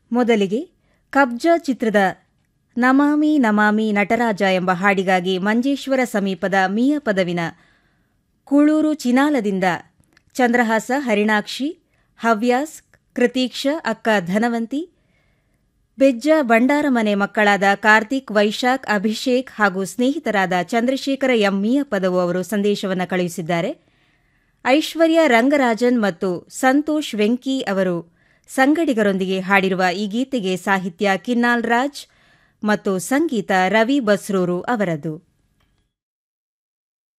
ಮೊದಲಿಗೆ ಕಬ್ಜಾ ಚಿತ್ರದ ನಮಾಮಿ ನಮಾಮಿ ನಟರಾಜ ಎಂಬ ಹಾಡಿಗಾಗಿ ಮಂಜೇಶ್ವರ ಸಮೀಪದ ಮೀಯಪದವಿನ ಕುಳೂರು ಚಿನಾಲದಿಂದ ಚಂದ್ರಹಾಸ ಹರಿಣಾಕ್ಷಿ ಹವ್ಯಾಸ್ ಕೃತೀಕ್ಷ ಅಕ್ಕ ಧನವಂತಿ ಬೆಜ್ಜ ಬಂಡಾರಮನೆ ಮಕ್ಕಳಾದ ಕಾರ್ತಿಕ್ ವೈಶಾಖ್ ಅಭಿಷೇಕ್ ಹಾಗೂ ಸ್ನೇಹಿತರಾದ ಚಂದ್ರಶೇಖರ ಎಂ ಮೀಯಪದವು ಅವರು ಸಂದೇಶವನ್ನು ಕಳುಹಿಸಿದ್ದಾರೆ ಐಶ್ವರ್ಯ ರಂಗರಾಜನ್ ಮತ್ತು ಸಂತೋಷ್ ವೆಂಕಿ ಅವರು ಸಂಗಡಿಗರೊಂದಿಗೆ ಹಾಡಿರುವ ಈ ಗೀತೆಗೆ ಸಾಹಿತ್ಯ ಕಿನ್ನಾಲ್ ರಾಜ್ ಮತ್ತು ಸಂಗೀತ ರವಿ ಬಸ್ರೂರು ಅವರದು